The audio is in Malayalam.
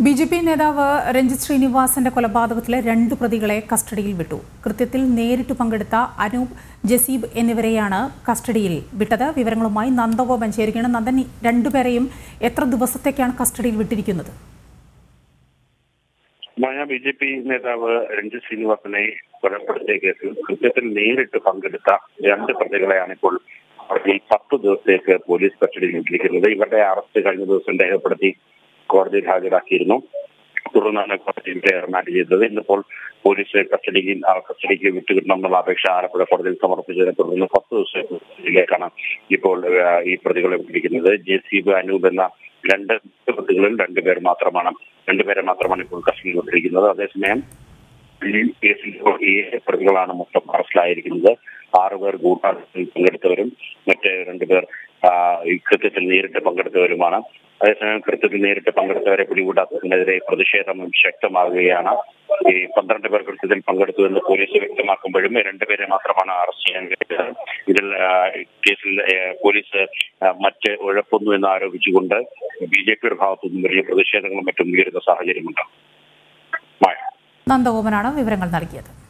ബി ജെ പി നേതാവ് രഞ്ജിത് ശ്രീനിവാസന്റെ കൊലപാതകത്തിലെ രണ്ട് പ്രതികളെ കസ്റ്റഡിയിൽ വിട്ടു കൃത്യത്തിൽ നേരിട്ട് പങ്കെടുത്ത അനൂപ് ജസീബ് എന്നിവരെയാണ് കസ്റ്റഡിയിൽ വിട്ടത് വിവരങ്ങളുമായി നന്ദഗോപൻ ചേരുകയാണ് നന്ദൻ ഈ രണ്ടുപേരെയും എത്ര ദിവസത്തേക്കാണ് കസ്റ്റഡിയിൽ വിട്ടിരിക്കുന്നത് മായ ബി ജെ പി നേതാവ് രഞ്ജിത് ശ്രീനിവാസനെ കൊലപ്പെടുത്തിയ കേസിൽ കൃത്യത്തിൽ നേരിട്ട് പങ്കെടുത്ത രണ്ട് പ്രതികളെയാണ് ഇപ്പോൾ കോടതിയിൽ പത്ത് ദിവസത്തേക്ക് പോലീസ് കസ്റ്റഡിയിൽ വിട്ടിരിക്കുന്നത് ഇവരുടെ അറസ്റ്റ് കഴിഞ്ഞ ദിവസം രേഖപ്പെടുത്തി കോടതിയിൽ ഹാജരാക്കിയിരുന്നു തുടർന്നാണ് കോടതി ഇവരെ റിമാൻഡ് ചെയ്തത് ഇന്നിപ്പോൾ പോലീസ് കസ്റ്റഡിയിൽ ആ കസ്റ്റഡിക്ക് വിട്ടുകിട്ടണമെന്നുള്ള അപേക്ഷ ആലപ്പുഴ കോടതിയിൽ സമർപ്പിച്ചതിനെ തുടർന്ന് പത്ത് ദിവസത്തിലേക്കാണ് ഇപ്പോൾ ആ, ഈ പ്രതികളെ വിട്ടിരിക്കുന്നത് ജെ സീബ് അനൂപ് എന്ന രണ്ട് പ്രതികളിൽ രണ്ടുപേർ മാത്രമാണ് രണ്ടുപേരെ മാത്രമാണ് ഇപ്പോൾ കസ്റ്റഡിയിൽ വിട്ടിരിക്കുന്നത് അതേസമയം ഈ കേസിൽ ഇപ്പോൾ ഏഴ് പ്രതികളാണ് മൊത്തം അറസ്റ്റിലായിരിക്കുന്നത് ആറുപേർ ഗൂഢാലോചനയിൽ പങ്കെടുത്തവരും മറ്റ് രണ്ടുപേർ ആ, ഈ കൃത്യത്തിൽ നേരിട്ട് പങ്കെടുത്തവരുമാണ് അതേസമയം കൃത്യത്തിൽ നേരിട്ട് പങ്കെടുത്തവരെ പിടികൂടാത്തതിനെതിരെ പ്രതിഷേധം ശക്തമാകുകയാണ് ഈ പന്ത്രണ്ട് പേർ കൃത്യത്തിൽ പങ്കെടുത്തു എന്ന് പോലീസ് വ്യക്തമാക്കുമ്പോഴും രണ്ടുപേരെ മാത്രമാണ് അറസ്റ്റ് ചെയ്യാൻ കഴിയുന്നത് ഇതിൽ ആ, കേസിൽ ആ, പോലീസ് ആ, മറ്റ് ഉഴപ്പൊന്നു എന്ന് ആരോപിച്ചുകൊണ്ട് ബി ജെ പിയുടെ ഭാഗത്തു നിന്നും വലിയ പ്രതിഷേധങ്ങളും മറ്റും ഉയരുന്ന സാഹചര്യമുണ്ട് മായ നന്ദഗോപനാണ് വിവരങ്ങൾ നൽകിയത്